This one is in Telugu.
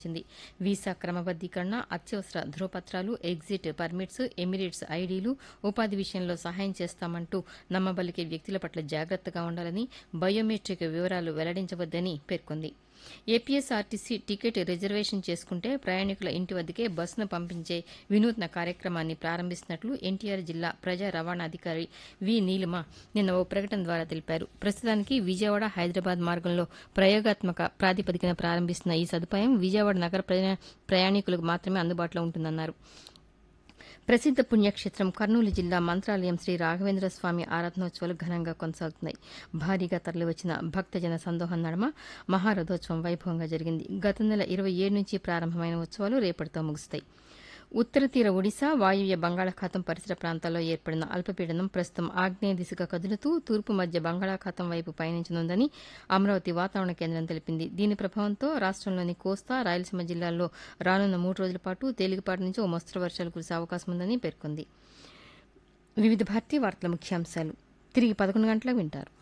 వచ్చింది వీసా క్రమబద్దీకరణ అత్యవసర ధృవపత్రాలు ఎగ్జిట్ పర్మిట్స్ ఎమిరేట్స్ ఐడీలు ఉపాధి విషయంలో సహాయం చేస్తామంటూ నమ్మబలికే వ్యక్తుల పట్ల జాగ్రత్తగా ఉండాలని బయోమెట్రిక్ వివరాలు వెల్లడించవద్దని పేర్కొంది ఏపీఎస్ఆర్టీసీ టికెట్ రిజర్వేషన్ చేసుకుంటే ప్రయాణికుల ఇంటి వద్దకే బస్సును పంపించే వినూత్న కార్యక్రమాన్ని ప్రారంభిస్తున్నట్లు ఎన్టీఆర్ జిల్లా ప్రజా రవాణా అధికారి వి నీలిమ నిన్న ఓ ప్రకటన ద్వారా తెలిపారు ప్రస్తుతానికి విజయవాడ హైదరాబాద్ మార్గంలో ప్రయోగాత్మక ప్రాతిపదికన ప్రారంభిస్తున్న ఈ సదుపాయం విజయవాడ నగర ప్రయా- ప్రయాణికులకు మాత్రమే అందుబాటులో ఉంటుందన్నారు ప్రసిద్ద పుణ్యక్షేత్రం కర్నూలు జిల్లా మంత్రాలయం శ్రీ రాఘవేంద్ర స్వామి ఆరాధనోత్సవాలు ఘనంగా కొనసాగుతున్నాయి భారీగా తరలివచ్చిన భక్తజన సందోహం నడమ మహారథోత్సవం వైభవంగా జరిగింది గత నెల ఇరవై ఏడు నుంచి ప్రారంభమైన ఉత్సవాలు రేపటితో ముగుస్తాయి ఉత్తర తీర ఒడిశా వాయువ్య బంగాళాఖాతం పరిసర ప్రాంతాల్లో ఏర్పడిన అల్పపీడనం ప్రస్తుతం ఆగ్నేయ దిశగా కదులుతూ తూర్పు మధ్య బంగాళాఖాతం వైపు పయనించనుందని అమరావతి వాతావరణ కేంద్రం తెలిపింది దీని ప్రభావంతో రాష్టంలోని కోస్తా రాయలసీమ జిల్లాల్లో రానున్న మూడు రోజుల పాటు తేలికపాటి నుంచి ఓ మోస్తరు వర్షాలు కురిసే అవకాశం ఉందని పేర్కొంది వివిధ భారతీయ వార్తల ముఖ్యాంశాలు తిరిగి పదకొండు గంటలకు వింటారు